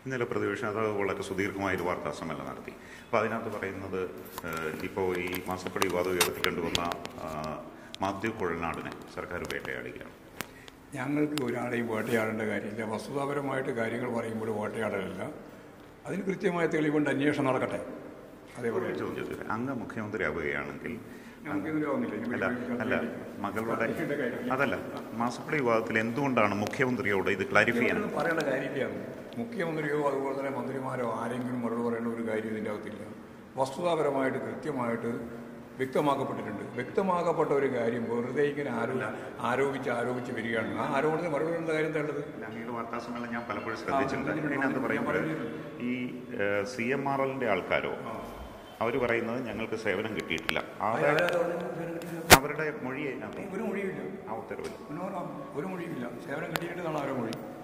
ഇന്നലെ പ്രതിപക്ഷ നേതാവ് വളരെ സുദീർഘമായ ഒരു വാർത്താ സമ്മേളനം നടത്തി അപ്പോൾ അതിനകത്ത് പറയുന്നത് ഇപ്പോൾ ഈ മാസപ്പടി വിവാദം ഉയർത്തിക്കൊണ്ടുവന്ന ആ, മാത്യു കുഴൽനാടിനെ സർക്കാർ വേട്ടയാടുകയാണ് ഞങ്ങൾക്ക് ഒരാളെയും വേട്ടയാടേണ്ട കാര്യമില്ല വസ്തുതാപരമായിട്ട് കാര്യങ്ങൾ പറയുമ്പോൾ വേട്ടയാടലല്ല അതിന് കൃത്യമായ തെളിവുണ്ട് അന്വേഷണം നടക്കട്ടെ അതേപോലെ ഒരു ചോദ്യം ചോദിച്ചോട്ടെ? അങ്ങ് മുഖ്യമന്ത്രിയാവുകയാണെങ്കിൽ ഞങ്ങൾക്ക് ഇതിന് ആവുന്നില്ല ഇനി അല്ല വലിയ അല്ല മകളുടെ ഇതിന്റെ കാര്യം. അതല്ല മാസപ്പടി വിവാദത്തിൽ എന്തുകൊണ്ടാണ് മുഖ്യമന്ത്രിയോട് ഇത് ക്ലാരിഫൈ ചെയ്യാൻ ഇതൊന്നും പറയേണ്ട കാര്യമില്ല മുഖ്യമന്ത്രിയോ അതുപോലെ തന്നെ മന്ത്രിമാരോ ആരെങ്കിലും മറുപടി പറയേണ്ട ഒരു കാര്യം ഇതിൻ്റെ അകത്തില്ല വസ്തുതാപരമായിട്ട് കൃത്യമായിട്ട് വ്യക്തമാക്കപ്പെട്ടിട്ടുണ്ട് വ്യക്തമാക്കപ്പെട്ട ഒരു കാര്യം വെറുതെ ഇങ്ങനെ ആരോ ആരോപിച്ച് ആരോപിച്ച് വരികയാണ് ആ ആരോപണത്തിന് മറുപടി പറയേണ്ട കാര്യം എന്താ ഉള്ളത് അങ്ങയുടെ വാർത്താ സമ്മേളനം ഞാൻ പലപ്പോഴും ശ്രദ്ധിച്ചിട്ടുണ്ട് ആ, അതിനകത്ത് ഞാൻ പറയുന്നത് പറഞ്ഞിട്ടുണ്ട്. ഈ സി എം ആർ എല്ലിന്റെ ആൾക്കാരോ അവർ പറയുന്നത് ഞങ്ങൾക്ക് സേവനം കിട്ടിയിട്ടില്ല ആരുടെ അവരുടെ മൊഴി അതിനകത്ത് ഒരു മൊഴിയില്ല ആ ഉത്തരവിൽ മനോരമ ഒരു മൊഴിയില്ല സേവനം കിട്ടിയിട്ടാണ് ആരോ മൊഴി